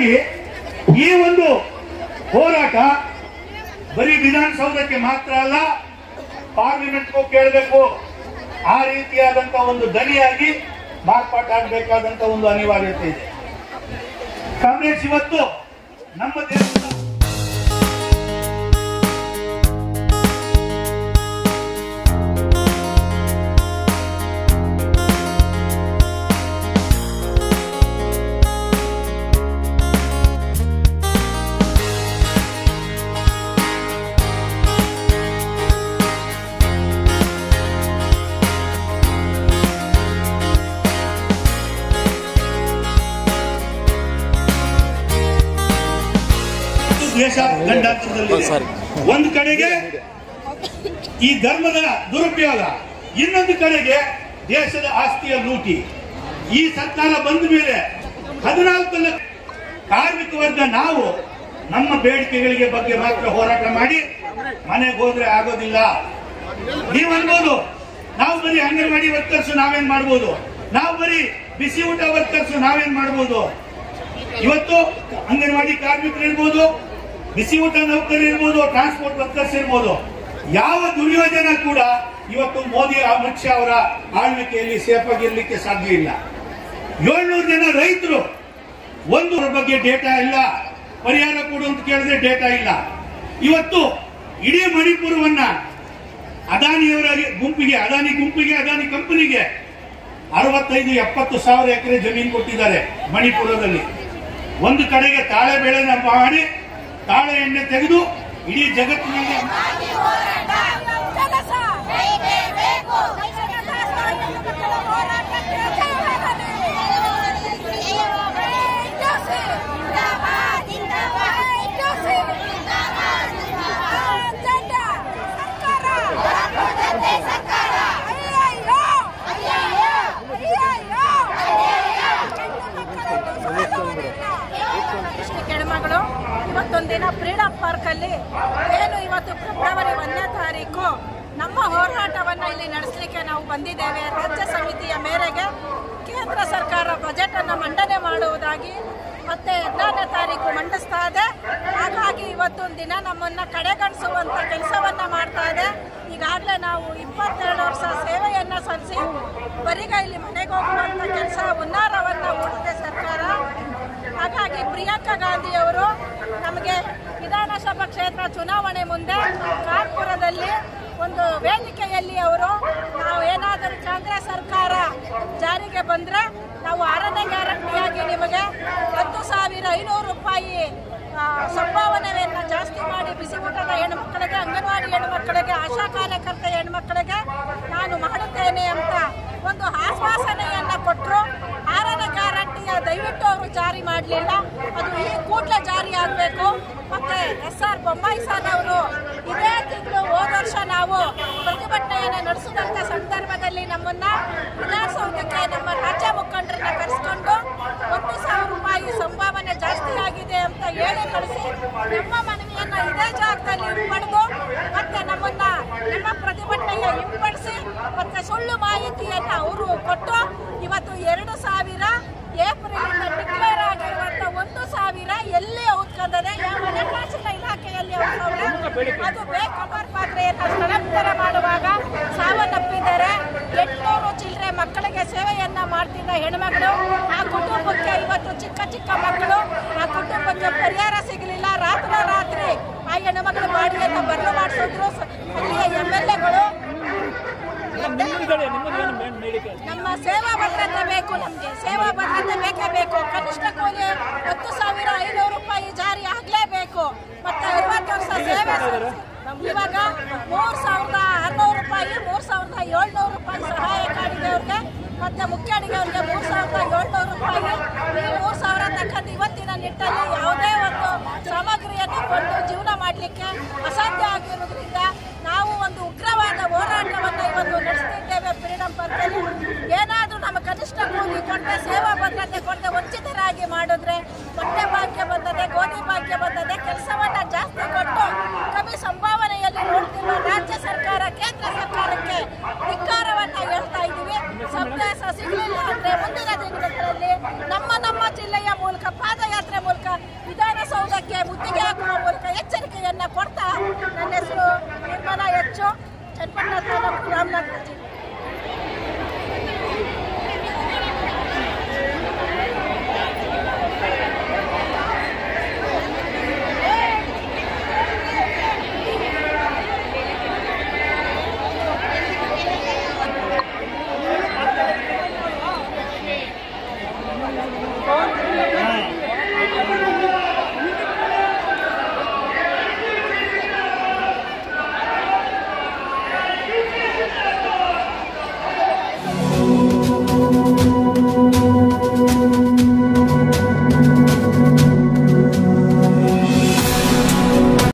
ಹಾಗಾಗಿ ಈ ಒಂದು ಹೋರಾಟ ಬರೀ ವಿಧಾನಸೌಧಕ್ಕೆ ಮಾತ್ರ ಅಲ್ಲ ಪಾರ್ಲಿಮೆಂಟ್ಗೂ ಕೇಳಬೇಕು ಆ ರೀತಿಯಾದಂತ ಒಂದು ದನಿಯಾಗಿ ಮಾರ್ಪಾಟಾಗಬೇಕಾದಂತ ಒಂದು ಅನಿವಾರ್ಯತೆ ಇದೆ ಕಾಂಗ್ರೆಸ್ ಇವತ್ತು ನಮ್ಮ ದೇಶದ ದೇಶ ಗಂಡಾಂತರದಲ್ಲಿ ಒಂದು ಕಡೆಗೆ ಈ ಧರ್ಮದ ದುರುಪಯೋಗ ಇನ್ನೊಂದು ಕಡೆಗೆ ದೇಶದ ಆಸ್ತಿಯ ಲೂಟಿ ಈ ಸರ್ಕಾರ ಬಂದ ಮೇಲೆ ಹದಿನಾಲ್ಕು ಲಕ್ಷ ಕಾರ್ಮಿಕ ವರ್ಗ ನಾವು ನಮ್ಮ ಬೇಡಿಕೆಗಳಿಗೆ ಬಗ್ಗೆ ಮಾತ್ರ ಹೋರಾಟ ಮಾಡಿ ಮನೆಗೆ ಹೋದ್ರೆ ಆಗೋದಿಲ್ಲ ನೀವು ಅನ್ಬೋದು ನಾವು ಬರೀ ಅಂಗನವಾಡಿ ವರ್ಕರ್ಸ್ ನಾವೇನ್ ಮಾಡ್ಬೋದು ನಾವು ಬರೀ ಬಿಸಿ ಊಟ ವರ್ಕರ್ಸ್ ನಾವೇನ್ ಮಾಡ್ಬೋದು ಇವತ್ತು ಅಂಗನವಾಡಿ ಕಾರ್ಮಿಕರು ಇರ್ಬೋದು ಬಿಸಿ ಊಟ ನೌಕರರು ಇರ್ಬೋದು ಟ್ರಾನ್ಸ್ಪೋರ್ಟ್ ವರ್ಕರ್ಸ್ ಇರ್ಬೋದು ಯಾವ ದುರ್ಯೋಜನ ಕೂಡ ಇವತ್ತು ಮೋದಿ ಅಮಿತ್ ಶಾ ಅವರ ಆಳ್ವಿಕೆಯಲ್ಲಿ ಸೇಫ್ ಆಗಿರ್ಲಿಕ್ಕೆ ಸಾಧ್ಯ ಇಲ್ಲ ಏಳ್ನೂರು ಜನ ರೈತರು ಒಂದು ಬಗ್ಗೆ ಡೇಟಾ ಇಲ್ಲ ಪರಿಹಾರ ಕೊಡು ಅಂತ ಕೇಳಿದ್ರೆ ಡೇಟಾ ಇಲ್ಲ ಇವತ್ತು ಇಡೀ ಮಣಿಪುರವನ್ನ ಅದಾನಿಯವರ ಗುಂಪಿಗೆ ಅದಾನಿ ಗುಂಪಿಗೆ ಅದಾನಿ ಕಂಪನಿಗೆ ಅರವತ್ತೈದು ಎಪ್ಪತ್ತು ಸಾವಿರ ಎಕರೆ ಜಮೀನು ಕೊಟ್ಟಿದ್ದಾರೆ ಮಣಿಪುರದಲ್ಲಿ ಒಂದು ಕಡೆಗೆ ತಾಳೆ ಬೆಳೆನ ಮಾಡಿ ತಾಳೆ ಎಣ್ಣೆ ತೆಗೆದು ಇಡೀ ಜಗತ್ತಿನಲ್ಲಿ ಕೆಲಸ ಬೇಕು ಮಕ್ಕಳ ಹೋರಾಟಕ್ಕೆ ಇಷ್ಟು ಕೆಳಮಗಳು ಇವತ್ತೊಂದಿನ ಫ್ರೀಡಂ ಪಾರ್ಕ್ ಅಲ್ಲಿ ಏನು ಇವತ್ತು ಫೆಬ್ರವರಿ ಒಂದನೇ ತಾರೀಕು ನಮ್ಮ ಹೋರಾಟವನ್ನ ಇಲ್ಲಿ ನಡೆಸಲಿಕ್ಕೆ ನಾವು ಬಂದಿದ್ದೇವೆ ರಾಜ್ಯ ಸಮಿತಿಯ ಮೇರೆಗೆ ಕೇಂದ್ರ ಸರ್ಕಾರ ಬಜೆಟ್ ಅನ್ನು ಮಂಡನೆ ಮಾಡುವುದಾಗಿ ಮತ್ತೆ ಹದಿನಾರನೇ ತಾರೀಕು ಮಂಡಿಸ್ತಾ ಇದೆ ಹಾಗಾಗಿ ಇವತ್ತೊಂದು ದಿನ ನಮ್ಮನ್ನ ಕಡೆಗಣಿಸುವಂತ ಕೆಲಸವನ್ನ ಮಾಡ್ತಾ ಇದೆ ಈಗಾಗಲೇ ನಾವು ಇಪ್ಪತ್ತೆರಡು ವರ್ಷ ಸೇವೆಯನ್ನ ಸಲ್ಲಿಸಿ ಬರಿಗೈಲಿ ಮನೆಗೆ ಹೋಗುವಂತ ಕೆಲಸ ಹುನ್ನಾರವನ್ನ ಹೂಡಿದೆ ಸರ್ಕಾರ ಹಾಗಾಗಿ ಪ್ರಿಯಾಂಕಾ ಗಾಂಧಿ ಅವರು ನಮಗೆ ವಿಧಾನಸಭಾ ಕ್ಷೇತ್ರ ಚುನಾವಣೆ ಮುಂದೆ ಕಾನ್ಪುರದಲ್ಲಿ ಒಂದು ವೇದಿಕೆಯಲ್ಲಿ ಅವರು ನಾವು ಏನಾದರೂ ಕಾಂಗ್ರೆಸ್ ಸರ್ಕಾರ ಜಾರಿಗೆ ಬಂದ್ರೆ ನಾವು ಆರನೇ ಗ್ಯಾರಂಟಿಯಾಗಿ ನಿಮಗೆ ಹತ್ತು ಸಾವಿರ ಐನೂರು ರೂಪಾಯಿ ಆ, ಸಂಭಾವನೆಯನ್ನು ಜಾಸ್ತಿ ಮಾಡಿ ಬಿಸಿ ಊಟದ ಹೆಣ್ಮಕ್ಳಿಗೆ ಅಂಗನವಾಡಿ ಹೆಣ್ಮಕ್ಳಿಗೆ ಆಶಾ ಕಾರ್ಯಕರ್ತ ಹೆಣ್ಮಕ್ಳಿಗೆ ನಾನು ಮಾಡುತ್ತೇನೆ ಅಂತ ಒಂದು ಆಶ್ವಾಸನೆಯನ್ನ ಕೊಟ್ಟರು ಆರನೇ ಗ್ಯಾರಂಟಿಯ ದಯವಿಟ್ಟು ಅವರು ಜಾರಿ ಮಾಡಲಿಲ್ಲ ಅದು ಈ ಕೂಡಲೇ ಜಾರಿ ಆಗಬೇಕು ಮತ್ತೆ ಎಸ್ ಆರ್ ಬೊಮ್ಮಾಯಿ ಸರ್ ಅವರು ಇದೇ ತಿಂಗಳು ಹೋದ ವರ್ಷ ನಾವು ಪ್ರತಿಭಟನೆಯನ್ನು ನಡೆಸಿದಂತ ಸಂದರ್ಭದಲ್ಲಿ ನಮ್ಮನ್ನ ವಿಧಾನಸೌಧಕ್ಕೆ ನಮ್ಮ ರಾಜ್ಯ ಮುಖಂಡರನ್ನ ಕರೆಸ್ಕೊಂಡು ಒಂದು ಸಾವಿರ ರೂಪಾಯಿ ಸಂಭಾವನೆ ಜಾಸ್ತಿ ಆಗಿದೆ ಅಂತ ಹೇಳಿ ಕಳಿಸಿ ನಮ್ಮ ಮನವಿಯನ್ನ ಇದೇ ಜಾಗದಲ್ಲಿ ಹಿಂಪಡೆದು ಮತ್ತೆ ನಮ್ಮನ್ನ ನಮ್ಮ ಪ್ರತಿಭಟನೆಯ ಹಿಂಪಡಿಸಿ ಮತ್ತೆ ಸುಳ್ಳು ಮಾಹಿತಿಯನ್ನ ಅವರು ಕೊಟ್ಟು ಇವತ್ತು ಎರಡು ಸಾವಿರ ಏಪ್ರಿಲ್ ಇಂದ ಡಿಕ್ಲೇರ್ ಆಗಿರುವಂತ ಒಂದು ಸಾವಿರ ಎಲ್ಲಿ ಔತ್ಕೊಂಡದೆ ಯಾವ ಹಣಕಾಸಿನ ಇಲಾಖೆಯಲ್ಲಿ ಔತ್ಕೊಂಡ್ರೆ ಅದು ಬೇಕಂಬರ್ ಪಾತ್ರೆಯನ್ನು ಸ್ಥಳಾಂತರ ಮಾಡುವಾಗ ಸಾವನ್ನಪ್ಪಿದ್ದಾರೆ ಎಂಟುನೂರು ಚಿಲ್ಲರೆ ಮಕ್ಕಳಿಗೆ ಸೇವೆಯನ್ನ ಮಾಡ್ತಿದ್ದ ಹೆಣ್ಮಗಳು ಆ ಕುಟುಂಬಕ್ಕೆ ಇವತ್ತು ಚಿಕ್ಕ ಚಿಕ್ಕ ಮಕ್ಕಳು ಆ ಕುಟುಂಬಕ್ಕೆ ಪರಿಹಾರ ಸಿಗಲಿಲ್ಲ ರಾತ್ರೋರಾತ್ರಿ ಆ ಹೆಣ್ಮಗಳ ಬಾಡಿಗೆಯನ್ನು ಬದಲು ಮಾಡಿಸಿದ್ರು ಅಲ್ಲಿಯ ಎಂ ಎಲ್ ಎಗಳು ನಮ್ಮ ಸೇವಾ ಭದ್ರತೆ ಬೇಕು ನಮಗೆ ಸೇವಾ ಭದ್ರತೆ ಬೇಕೇ ಬೇಕು ಕನಿಷ್ಠ ಕೂಲಿ ಹತ್ತು ಸಾವಿರ ಐನೂರು ರೂಪಾಯಿ ಜಾರಿ ಆಗ್ಲೇಬೇಕು ಮತ್ತೆ ಐವತ್ತು ವರ್ಷ ಸೇವೆ ಸಲ್ಲಿಸಿ ಇವಾಗ ಮೂರ್ ಸಾವಿರದ ಆರ್ನೂರು ರೂಪಾಯಿ ಮೂರ್ ಸಾವಿರದ ಏಳ್ನೂರು ರೂಪಾಯಿ ಸಹಾಯ ಕಾಡಿದವ್ರಿಗೆ ಮತ್ತೆ ಮುಖ್ಯ ಅಡಿಗೆಯವ್ರಿಗೆ ಮೂರ್ ಸಾವಿರದ ಏಳ್ನೂರು ರೂಪಾಯಿ ಈ ಮೂರ್ ಸಾವಿರ ತಕ್ಕಂತ ಇವತ್ತಿನ ನಿಟ್ಟಲ್ಲಿ ಯಾವುದೇ ಒಂದು ಸಾಮಗ್ರಿಯನ್ನು ಕೊಂಡು ಜೀವನ ಮಾಡಲಿಕ್ಕೆ ಅಸಾಧ್ಯ ಆಗಿರೋದ್ರಿಂದ ನಾವು ಒಂದು ಉಗ್ರವಾದ ಹೋರಾಟವನ್ನು ಇವತ್ತು ನಡೆಸ್ತಿದ್ದೇವೆ ಫ್ರೀಡಂ ಪಾರ್ಕಲ್ಲಿ ಏನಾದರೂ ನಮ್ಮ ಕನಿಷ್ಠ ಕೂಲಿ ಕೊಟ್ಟರೆ ಸೇವಾ ಭದ್ರತೆ ಕೊಟ್ಟರೆ ವಂಚಿತರಾಗಿ ಮಾಡಿದ್ರೆ ಮೊಟ್ಟೆ ಭಾಗ್ಯ ಬಂದದೆ ಗೋಧಿ ಭಾಗ್ಯ ಬಂದದೆ ಕೆಲಸವನ್ನ ಜಾಸ್ತಿ ಕೊಟ್ಟು ಕಮ್ಮಿ ಸಂಭಾವನೆಯಲ್ಲಿ ನೋಡ್ತಿರುವ ರಾಜ್ಯ ಸರ್ಕಾರ ಕೇಂದ್ರ ಸರ್ಕಾರಕ್ಕೆ ಧಿಕ್ಕಾರವನ್ನ ಹೇಳ್ತಾ ಇದ್ದೀವಿ ಸಂದೇಶ ಸಿಗಲಿಲ್ಲ ಅಂದ್ರೆ ಮುಂದಿನ ದಿನಗಳಲ್ಲಿ ನಮ್ಮ ನಮ್ಮ ಜಿಲ್ಲೆಯ ಮೂಲಕ ಪಾದಯಾತ್ರೆ ಮೂಲಕ ನನ್ನ ತಾಲೂಕು ರಾಮನಗರ ಜಿಲ್ಲೆ